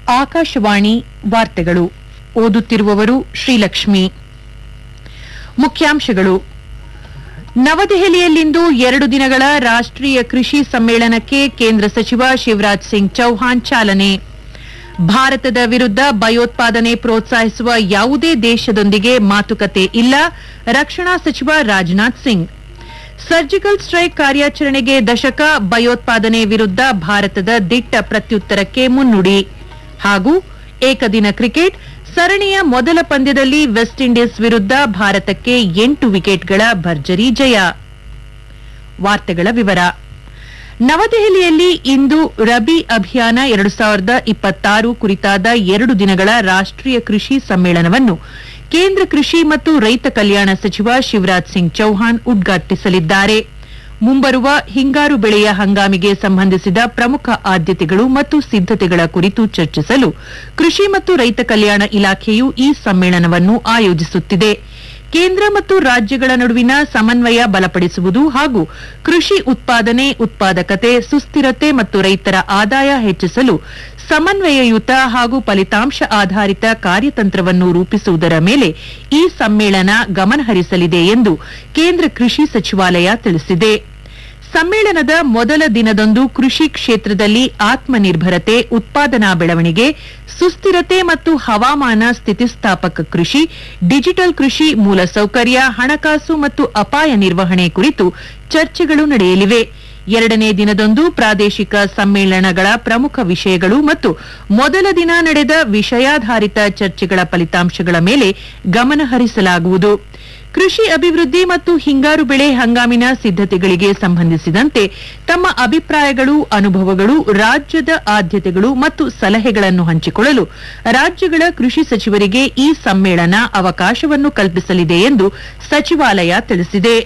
ಆಕಾಶವಾಣಿ ವಾರ್ತೆಗಳು ಓದುತ್ತಿರುವವರು ಶ್ರೀಲಕ್ಷ್ಮಿ ಮುಖ್ಯಾಂಶಗಳು ನವದೆಹಲಿಯಲ್ಲಿಂದು ಎರಡು ದಿನಗಳ ರಾಷ್ಟ್ರೀಯ ಕೃಷಿ ಸಮ್ಮೇಳನಕ್ಕೆ ಕೇಂದ್ರ ಸಚಿವ ಶಿವರಾಜ್ ಸಿಂಗ್ ಚೌಹಾಣ್ ಚಾಲನೆ ಭಾರತದ ವಿರುದ್ಧ ಭಯೋತ್ಪಾದನೆ ಪ್ರೋತ್ಸಾಹಿಸುವ ಯಾವುದೇ ದೇಶದೊಂದಿಗೆ ಮಾತುಕತೆ ಇಲ್ಲ ರಕ್ಷಣಾ ಸಚಿವ ರಾಜನಾಥ್ ಸಿಂಗ್ ಸರ್ಜಿಕಲ್ ಸ್ಟ್ರೈಕ್ ಕಾರ್ಯಾಚರಣೆಗೆ ದಶಕ ಭಯೋತ್ಪಾದನೆ ವಿರುದ್ಧ ಭಾರತದ ದಿಟ್ಟ ಪ್ರತ್ಯುತ್ತರಕ್ಕೆ ಮುನ್ನುಡಿ ಹಾಗೂ ಏಕದಿನ ಕ್ರಿಕೆಟ್ ಸರಣಿಯ ಮೊದಲ ಪಂದ್ಯದಲ್ಲಿ ವೆಸ್ಟ್ ಇಂಡೀಸ್ ವಿರುದ್ಧ ಭಾರತಕ್ಕೆ ಎಂಟು ವಿಕೆಟ್ಗಳ ಭರ್ಜರಿ ಜಯ ವಾರ್ತೆಗಳ ವಿವರ ನವದೆಹಲಿಯಲ್ಲಿ ಇಂದು ರಬಿ ಅಭಿಯಾನ ಎರಡು ಸಾವಿರದ ಇಪ್ಪತ್ತಾರು ಕುರಿತಾದ ಎರಡು ದಿನಗಳ ರಾಷ್ಟ್ರೀಯ ಕೃಷಿ ಸಮ್ಮೇಳನವನ್ನು ಕೇಂದ್ರ ಕೃಷಿ ಮತ್ತು ರೈತ ಕಲ್ಯಾಣ ಸಚಿವ ಶಿವರಾಜ್ ಸಿಂಗ್ ಚೌಹಾಣ್ ಉದ್ಘಾಟಿಸಲಿದ್ದಾರೆ ಮುಂಬರುವ ಹಿಂಗಾರು ಬೆಳೆಯ ಹಂಗಾಮಿಗೆ ಸಂಬಂಧಿಸಿದ ಪ್ರಮುಖ ಆದ್ಯತೆಗಳು ಮತ್ತು ಸಿದ್ದತೆಗಳ ಕುರಿತು ಚರ್ಚಿಸಲು ಕೃಷಿ ಮತ್ತು ರೈತ ಕಲ್ಯಾಣ ಇಲಾಖೆಯು ಈ ಸಮ್ಮೇಳನವನ್ನು ಆಯೋಜಿಸುತ್ತಿದೆ ಕೇಂದ್ರ ಮತ್ತು ರಾಜ್ಯಗಳ ನಡುವಿನ ಸಮನ್ವಯ ಬಲಪಡಿಸುವುದು ಹಾಗೂ ಕೃಷಿ ಉತ್ಪಾದನೆ ಉತ್ಪಾದಕತೆ ಸುಸ್ಥಿರತೆ ಮತ್ತು ರೈತರ ಆದಾಯ ಹೆಚ್ಚಿಸಲು ಸಮನ್ವಯಯುತ ಹಾಗೂ ಫಲಿತಾಂಶ ಆಧಾರಿತ ಕಾರ್ಯತಂತ್ರವನ್ನು ರೂಪಿಸುವುದರ ಮೇಲೆ ಈ ಸಮ್ಮೇಳನ ಗಮನಹರಿಸಲಿದೆ ಎಂದು ಕೇಂದ್ರ ಕೃಷಿ ಸಚಿವಾಲಯ ತಿಳಿಸಿದೆ ಸಮ್ಮೇಳನದ ಮೊದಲ ದಿನದಂದು ಕೃಷಿ ಕ್ಷೇತ್ರದಲ್ಲಿ ಆತ್ಮನಿರ್ಭರತೆ ಉತ್ಪಾದನಾ ಬೆಳವಣಿಗೆ ಸುಸ್ಥಿರತೆ ಮತ್ತು ಹವಾಮಾನ ಸ್ಥಿತಿಸ್ಥಾಪಕ ಕೃಷಿ ಡಿಜಿಟಲ್ ಕೃಷಿ ಮೂಲಸೌಕರ್ಯ ಹಣಕಾಸು ಮತ್ತು ಅಪಾಯ ನಿರ್ವಹಣೆ ಕುರಿತು ಚರ್ಚೆಗಳು ನಡೆಯಲಿವೆ ಎರಡನೇ ದಿನದಂದು ಪ್ರಾದೇಶಿಕ ಸಮ್ಮೇಳನಗಳ ಪ್ರಮುಖ ವಿಷಯಗಳು ಮತ್ತು ಮೊದಲ ದಿನ ನಡೆದ ವಿಷಯಾಧಾರಿತ ಚರ್ಚೆಗಳ ಫಲಿತಾಂಶಗಳ ಮೇಲೆ ಗಮನ ಹರಿಸಲಾಗುವುದು ಕೃಷಿ ಅಭಿವೃದ್ಧಿ ಮತ್ತು ಹಿಂಗಾರು ಬೆಳೆ ಹಂಗಾಮಿನ ಸಿದ್ದತೆಗಳಿಗೆ ಸಂಬಂಧಿಸಿದಂತೆ ತಮ್ಮ ಅಭಿಪ್ರಾಯಗಳು ಅನುಭವಗಳು ರಾಜ್ಯದ ಆದ್ಯತೆಗಳು ಮತ್ತು ಸಲಹೆಗಳನ್ನು ಹಂಚಿಕೊಳ್ಳಲು ರಾಜ್ಯಗಳ ಕೃಷಿ ಸಚಿವರಿಗೆ ಈ ಸಮ್ಮೇಳನ ಅವಕಾಶವನ್ನು ಕಲ್ಪಿಸಲಿದೆ ಎಂದು ಸಚಿವಾಲಯ ತಿಳಿಸಿದೆ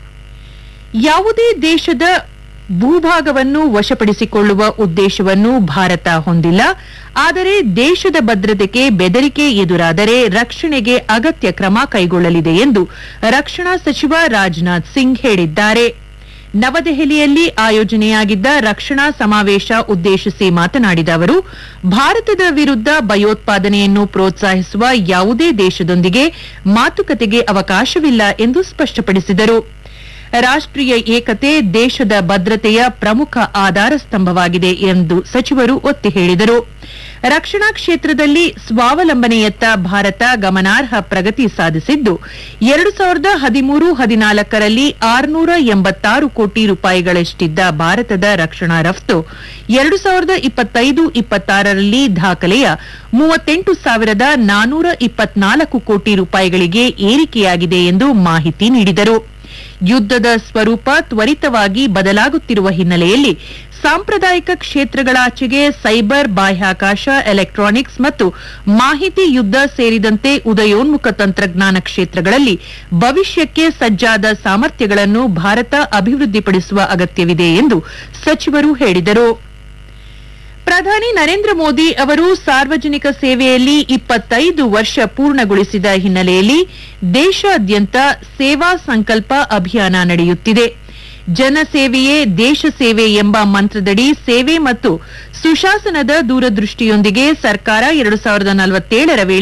ಯಾವುದೇ ದೇಶದ ಭೂಭಾಗವನ್ನು ವಶಪಡಿಸಿಕೊಳ್ಳುವ ಉದ್ದೇಶವನ್ನು ಭಾರತ ಹೊಂದಿಲ್ಲ ಆದರೆ ದೇಶದ ಭದ್ರತೆಗೆ ಬೆದರಿಕೆ ಎದುರಾದರೆ ರಕ್ಷಣೆಗೆ ಅಗತ್ಯ ಕ್ರಮ ಕೈಗೊಳ್ಳಲಿದೆ ಎಂದು ರಕ್ಷಣಾ ಸಚಿವ ರಾಜನಾಥ್ ಸಿಂಗ್ ಹೇಳಿದ್ದಾರೆ ನವದೆಹಲಿಯಲ್ಲಿ ಆಯೋಜನೆಯಾಗಿದ್ದ ರಕ್ಷಣಾ ಸಮಾವೇಶ ಉದ್ದೇಶಿಸಿ ಮಾತನಾಡಿದ ಅವರು ಭಾರತದ ವಿರುದ್ಧ ಭಯೋತ್ಪಾದನೆಯನ್ನು ಪ್ರೋತ್ಸಾಹಿಸುವ ಯಾವುದೇ ದೇಶದೊಂದಿಗೆ ಮಾತುಕತೆಗೆ ಅವಕಾಶವಿಲ್ಲ ಎಂದು ಸ್ಪಷ್ಟಪಡಿಸಿದರು ರಾಷ್ಟ್ರೀಯ ಏಕತೆ ದೇಶದ ಭದ್ರತೆಯ ಪ್ರಮುಖ ಆಧಾರ ಸ್ತಂಭವಾಗಿದೆ ಎಂದು ಸಚಿವರು ಒತ್ತಿ ಹೇಳಿದರು ರಕ್ಷಣಾ ಕ್ಷೇತ್ರದಲ್ಲಿ ಸ್ವಾವಲಂಬನೆಯತ್ತ ಭಾರತ ಗಮನಾರ್ಹ ಪ್ರಗತಿ ಸಾಧಿಸಿದ್ದು ಎರಡು ಸಾವಿರದ ಹದಿಮೂರು ಹದಿನಾಲ್ಕರಲ್ಲಿ ಆರುನೂರ ಎಂಬತ್ತಾರು ಕೋಟಿ ರೂಪಾಯಿಗಳಷ್ಟಿದ್ದ ಭಾರತದ ರಕ್ಷಣಾ ರಫ್ತು ಎರಡು ಸಾವಿರದ ಇಪ್ಪತ್ತೈದು ಇಪ್ಪತ್ತಾರರಲ್ಲಿ ದಾಖಲೆಯ ಮೂವತ್ತೆಂಟು ಸಾವಿರದ ನಾನೂರ ಇಪ್ಪತ್ನಾಲ್ಕು ಕೋಟಿ ರೂಪಾಯಿಗಳಿಗೆ ಏರಿಕೆಯಾಗಿದೆ ಎಂದು ಮಾಹಿತಿ ನೀಡಿದರು ಯುದ್ದದ ಸ್ವರೂಪ ತ್ವರಿತವಾಗಿ ಬದಲಾಗುತ್ತಿರುವ ಹಿನ್ನೆಲೆಯಲ್ಲಿ ಸಾಂಪ್ರದಾಯಿಕ ಕ್ಷೇತ್ರಗಳಾಚೆಗೆ ಸೈಬರ್ ಬಾಹ್ಯಾಕಾಶ ಎಲೆಕ್ಟ್ರಾನಿಕ್ಸ್ ಮತ್ತು ಮಾಹಿತಿ ಯುದ್ದ ಸೇರಿದಂತೆ ಉದಯೋನ್ಮುಖ ತಂತ್ರಜ್ಞಾನ ಕ್ಷೇತ್ರಗಳಲ್ಲಿ ಭವಿಷ್ಯಕ್ಕೆ ಸಜ್ಜಾದ ಸಾಮರ್ಥ್ಯಗಳನ್ನು ಭಾರತ ಅಭಿವೃದ್ಧಿಪಡಿಸುವ ಅಗತ್ಯವಿದೆ ಎಂದು ಸಚಿವರು ಹೇಳಿದರು ಪ್ರಧಾನಿ ನರೇಂದ್ರ ಮೋದಿ ಅವರು ಸಾರ್ವಜನಿಕ ಸೇವೆಯಲ್ಲಿ ಇಪ್ಪತ್ತೈದು ವರ್ಷ ಪೂರ್ಣಗೊಳಿಸಿದ ಹಿನ್ನೆಲೆಯಲ್ಲಿ ದೇಶಾದ್ಯಂತ ಸೇವಾ ಸಂಕಲ್ಪ ಅಭಿಯಾನ ನಡೆಯುತ್ತಿದೆ ಜನಸೇವೆಯೇ ದೇಶ ಸೇವೆ ಎಂಬ ಮಂತ್ರದಡಿ ಸೇವೆ ಮತ್ತು ಸುಶಾಸನದ ದೂರದೃಷ್ಟಿಯೊಂದಿಗೆ ಸರ್ಕಾರ ಎರಡು ಸಾವಿರದ ನಲವತ್ತೇಳರ ವೇಳೆ